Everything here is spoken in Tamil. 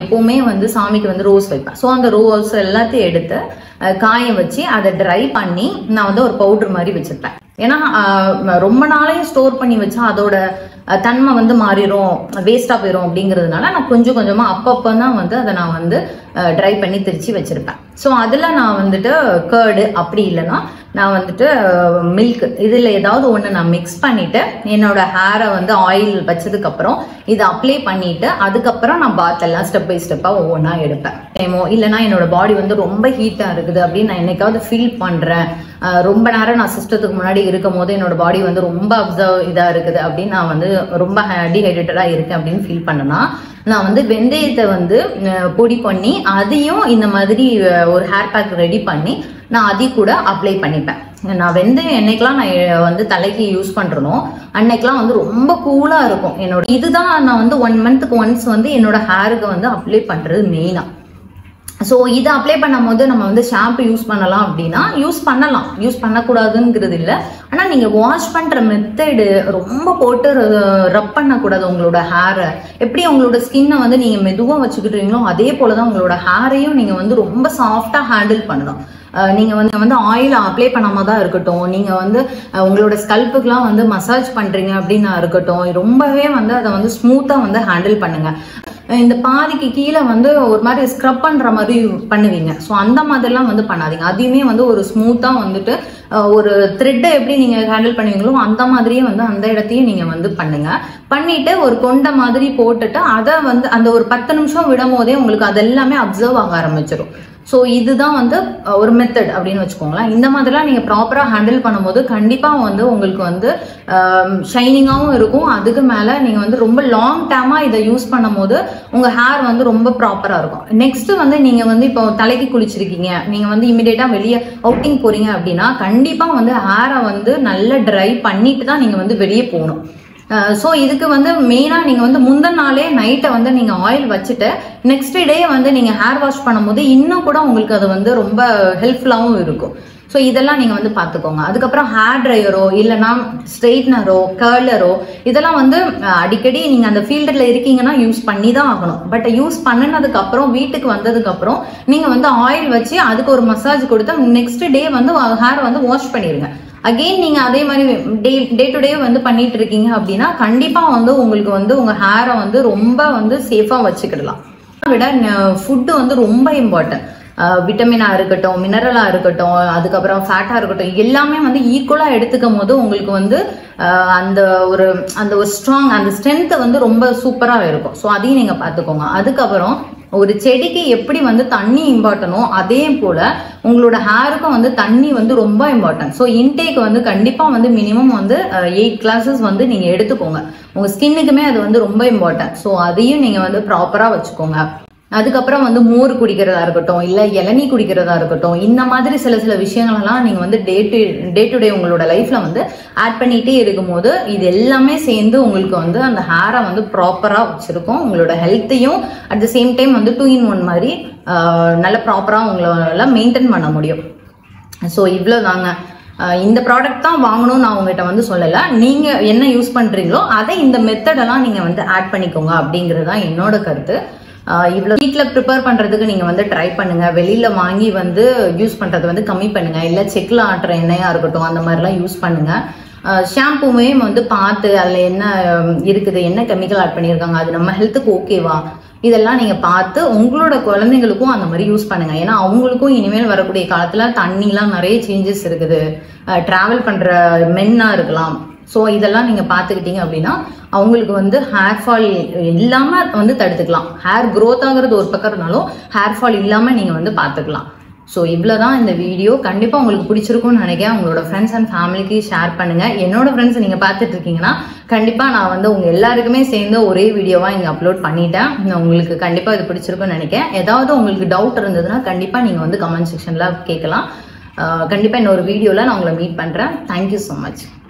எப்பவுமே வந்து சாமிக்கு வந்து ரோஸ் வைப்பேன் ஸோ அந்த ரோஸ் எல்லாத்தையும் எடுத்து அஹ், காய வச்சு அதை ட்ரை பண்ணி நான் வந்து ஒரு பவுடர் மாதிரி வச்சிருப்பேன் ஏன்னா அஹ், ரொம்ப நாளையும் ஸ்டோர் பண்ணி வச்சா அதோட அஹ், தன்மை வந்து மாறிடும் வேஸ்டா போயிடும் அப்படிங்கிறதுனால நான் கொஞ்சம் கொஞ்சமா அப்பப்போ தான் வந்து அதை நான் வந்து ட்ரை பண்ணி திரிச்சு வச்சிருப்பேன் ஸோ அதில் நான் வந்துட்டு கேர்டு அப்படி இல்லைன்னா நான் வந்துட்டு மில்க் இதில் ஏதாவது ஒன்று நான் மிக்ஸ் பண்ணிட்டு என்னோட ஹேரை வந்து ஆயில் வச்சதுக்கப்புறம் இதை அப்ளை பண்ணிட்டு அதுக்கப்புறம் நான் பாத் எல்லாம் ஸ்டெப் பை ஸ்டெப்பாக ஒவ்வொன்றா எடுப்பேன் டைமோ இல்லைன்னா என்னோட பாடி வந்து ரொம்ப ஹீட்டாக இருக்குது அப்படின்னு நான் என்னைக்காவது ஃபீல் பண்ணுறேன் ரொம்ப நேரம் நான் சிஸ்டத்துக்கு முன்னாடி இருக்கும் போது என்னோட பாடி வந்து ரொம்ப அப்சர்வ் இதாக இருக்குது அப்படின்னு நான் வந்து ரொம்ப டீஹைட்ரேட்டடாக இருக்கேன் அப்படின்னு ஃபீல் பண்ணேன்னா நான் வந்து வெந்தயத்தை வந்து அஹ், பொடி பண்ணி அதையும் இந்த மாதிரி அஹ், ஒரு ஹேர் பேக் ரெடி பண்ணி நான் அதையும் கூட அப்ளை பண்ணிப்பேன் நான் வெந்தயம் என்னைக்கெல்லாம் நான் எ- வந்து தலைக்கு யூஸ் பண்றேனோ அன்னைக்கெல்லாம் வந்து ரொம்ப கூலா இருக்கும் என்னோட இதுதான் நான் வந்து ஒன் மந்த்துக்கு ஒன்ஸ் வந்து என்னோட ஹேருக்கு வந்து அப்ளை பண்றது மெயினா ஸோ இதை அப்ளை பண்ணும்போது நம்ம வந்து ஷாம்பு யூஸ் பண்ணலாம் அப்படின்னா யூஸ் பண்ணலாம் யூஸ் பண்ணக்கூடாதுங்கிறது இல்லை ஆனால் நீங்கள் வாஷ் பண்ணுற மெத்தடு ரொம்ப போட்டு ரப் பண்ணக்கூடாது உங்களோட ஹேரை எப்படி உங்களோட ஸ்கின்னை வந்து நீங்கள் மெதுவாக வச்சுக்கிட்டீங்களோ அதே போல தான் உங்களோட ஹேரையும் நீங்கள் வந்து ரொம்ப சாஃப்டாக ஹேண்டில் பண்ணணும் அஹ் நீங்க வந்து வந்து ஆயில் அப்ளை பண்ணாம தான் இருக்கட்டும் நீங்க வந்து அஹ் உங்களோட ஸ்கல்ப்புக்குலாம் வந்து மசாஜ் பண்றீங்க அப்படின்னா இருக்கட்டும் ரொம்பவே வந்து அதை வந்து ஸ்மூத்தா வந்து ஹேண்டில் பண்ணுங்க அஹ் இந்த பாதிக்கு கீழே வந்து ஒரு மாதிரி ஸ்க்ரப் பண்ற மாதிரி பண்ணுவீங்க ஸோ அந்த மாதிரிலாம் வந்து பண்ணாதீங்க அதையுமே வந்து ஒரு ஸ்மூத்தா வந்துட்டு அஹ் ஒரு த்ரெட்டை எப்படி நீங்க ஹேண்டில் பண்ணுவீங்களோ அந்த மாதிரியே வந்து அந்த இடத்தையும் நீங்க வந்து பண்ணுங்க பண்ணிட்டு ஒரு கொண்ட மாதிரி போட்டுட்டு அதை வந்து அந்த ஒரு பத்து நிமிஷம் விடும் போதே உங்களுக்கு அது எல்லாமே அப்சர்வ் ஆக ஆரம்பிச்சிடும் ஸோ இதுதான் வந்து அஹ், ஒரு மெத்தட் அப்படின்னு வச்சுக்கோங்களேன் இந்த மாதிரிலாம் நீங்கள் ப்ராப்பராக ஹேண்டில் பண்ணும்போது கண்டிப்பாக வந்து உங்களுக்கு வந்து ஷைனிங்காகவும் இருக்கும் அதுக்கு மேலே நீங்கள் வந்து ரொம்ப லாங் டேமாக இதை யூஸ் பண்ணும்போது உங்கள் ஹேர் வந்து ரொம்ப ப்ராப்பராக இருக்கும் நெக்ஸ்ட் வந்து நீங்கள் வந்து இப்போ தலைக்கு குளிச்சிருக்கீங்க நீங்கள் வந்து இமிடியேட்டாக வெளியே அவுட்டிங் போகிறீங்க அப்படின்னா கண்டிப்பாக வந்து ஹேரை வந்து நல்லா ட்ரை பண்ணிட்டு தான் நீங்கள் வந்து வெளியே போகணும் ஸோ இதுக்கு வந்து மெயினாக நீங்கள் வந்து முந்தின நாளே நைட்டை வந்து நீங்கள் ஆயில் வச்சுட்டு நெக்ஸ்ட் டே வந்து நீங்கள் ஹேர் வாஷ் பண்ணும்போது இன்னும் கூட உங்களுக்கு அது வந்து ரொம்ப ஹெல்ப்ஃபுல்லாகவும் இருக்கும் ஸோ இதெல்லாம் நீங்கள் வந்து பார்த்துக்கோங்க அதுக்கப்புறம் ஹேர் ட்ரையரோ இல்லைனா ஸ்ட்ரெயிட்னரோ கர்லரோ இதெல்லாம் வந்து அஹ், அடிக்கடி நீங்கள் அந்த ஃபீல்டில் இருக்கீங்கன்னா யூஸ் பண்ணி தான் ஆகணும் பட் யூஸ் பண்ணினதுக்கு அப்புறம் வீட்டுக்கு வந்ததுக்கு அப்புறம் நீங்கள் வந்து ஆயில் வச்சு அதுக்கு ஒரு மசாஜ் கொடுத்து நெக்ஸ்ட் டே வந்து ஹேர் வந்து வாஷ் பண்ணிடுங்க அகெயின் நீங்க அதே மாதிரி டே டே டு டே வந்து பண்ணிட்டு இருக்கீங்க அப்படின்னா கண்டிப்பா வந்து உங்களுக்கு வந்து உங்க ஹேரை வந்து ரொம்ப வந்து சேஃபா வச்சுக்கிடலாம் அதை விட ஃபுட்டு வந்து ரொம்ப இம்பார்ட்டன்ட் விட்டமினா இருக்கட்டும் மினரலா இருக்கட்டும் அதுக்கப்புறம் ஃபேட்டா இருக்கட்டும் எல்லாமே வந்து ஈக்குவலா எடுத்துக்கும் போது உங்களுக்கு வந்து அஹ், அந்த ஒரு அந்த ஒரு ஸ்ட்ராங் அந்த ஸ்ட்ரென்த் வந்து ரொம்ப சூப்பரா இருக்கும் ஸோ அதையும் நீங்க பார்த்துக்கோங்க அதுக்கப்புறம் ஒரு செடிக்கு எப்படி வந்து தண்ணி இம்பார்ட்டனோ அதே போல உங்களோட ஹேருக்கும் வந்து தண்ணி வந்து ரொம்ப இம்பார்ட்டன்ட் ஸோ இன்டேக் வந்து கண்டிப்பா வந்து மினிமம் வந்து எயிட் கிளாஸஸ் வந்து நீங்க எடுத்துக்கோங்க உங்க ஸ்கின்னுக்குமே அது வந்து ரொம்ப இம்பார்ட்டன்ட் ஸோ அதையும் நீங்க வந்து ப்ராப்பரா வச்சுக்கோங்க அதுக்கப்புறம் வந்து மோர் குடிக்கிறதா இருக்கட்டும் இல்ல இளநீ குடிக்கிறதா இருக்கட்டும் இந்த மாதிரி சில சில விஷயங்களெல்லாம் நீங்க வந்து day to day to day உங்களோட லைஃப்ல வந்து ஆட் பண்ணிட்டே இருக்கும்போது இது எல்லாமே சேர்ந்து உங்களுக்கு வந்து அந்த ஹேரை வந்து ப்ராப்பரா வச்சிருக்கும் உங்களோட ஹெல்த்தையும் அட் த சேம் டைம் வந்து டூ இன் ஒன் மாதிரி ஆஹ், நல்ல ப்ராப்பரா உங்களால மெயின்டைன் பண்ண முடியும் ஸோ இவ்வளோதாங்க அஹ் இந்த ப்ராடக்ட் தான் வாங்கணும்னு நான் உங்ககிட்ட வந்து சொல்லலை நீங்கள் என்ன யூஸ் பண்ணுறீங்களோ அதை இந்த மெத்தடெல்லாம் நீங்கள் வந்து ஆட் பண்ணிக்கோங்க அப்படிங்கிறது தான் என்னோட கருத்து அஹ் இவ்வளோ வீட்டில் ப்ரிப்பேர் பண்ணுறதுக்கு நீங்கள் வந்து ட்ரை பண்ணுங்கள் வெளியில் வாங்கி வந்து யூஸ் பண்ணுறது வந்து கம்மி பண்ணுங்கள் இல்லை செக்கில் ஆட்டுற எண்ணெயாக இருக்கட்டும் அந்த மாதிரிலாம் யூஸ் பண்ணுங்கள் ஷாம்புமே வந்து பார்த்து அதில் என்ன ஹம், இருக்குது என்ன கெமிக்கல் ஆட் பண்ணியிருக்காங்க அது நம்ம ஹெல்த்துக்கு ஓகேவா இதெல்லாம் நீங்கள் பார்த்து உங்களோட குழந்தைங்களுக்கும் அந்த மாதிரி யூஸ் பண்ணுங்க ஏன்னா அவங்களுக்கும் இனிமேல் வரக்கூடிய காலத்தில் தண்ணிலாம் நிறைய சேஞ்சஸ் இருக்குது ட்ராவல் பண்ணுற மென்னாக இருக்கலாம் ஸோ இதெல்லாம் நீங்கள் பார்த்துக்கிட்டீங்க அப்படின்னா அவங்களுக்கு வந்து ஹேர் ஃபால் இல்லாமல் வந்து தடுத்துக்கலாம் ஹேர் growth ஆகுறது ஒரு பக்கம் இருந்தாலும் ஹேர் ஃபால் இல்லாமல் நீங்கள் வந்து பார்த்துக்கலாம் ஸோ இவ்வளோ தான் இந்த வீடியோ கண்டிப்பாக உங்களுக்கு பிடிச்சிருக்கும்னு நினைக்கிறேன் உங்களோட ஃப்ரெண்ட்ஸ் அண்ட் ஃபேமிலிக்கு ஷேர் பண்ணுங்கள் என்னோட ஃப்ரெண்ட்ஸ் நீங்கள் பார்த்துட்டு இருக்கீங்கன்னா கண்டிப்பாக நான் வந்து உங்கள் எல்லாருக்குமே சேர்ந்து ஒரே வீடியோவாக இங்கே அப்லோட் பண்ணிட்டேன் நான் உங்களுக்கு கண்டிப்பாக இது பிடிச்சிருக்கும்னு நினைக்கிறேன் ஏதாவது உங்களுக்கு டவுட் இருந்ததுன்னா கண்டிப்பாக நீங்கள் வந்து கமெண்ட் செக்ஷனில் கேட்கலாம் கண்டிப்பாக இன்னொரு வீடியோவில் நான் உங்களை மீட் பண்ணுறேன் தேங்க்யூ ஸோ மச்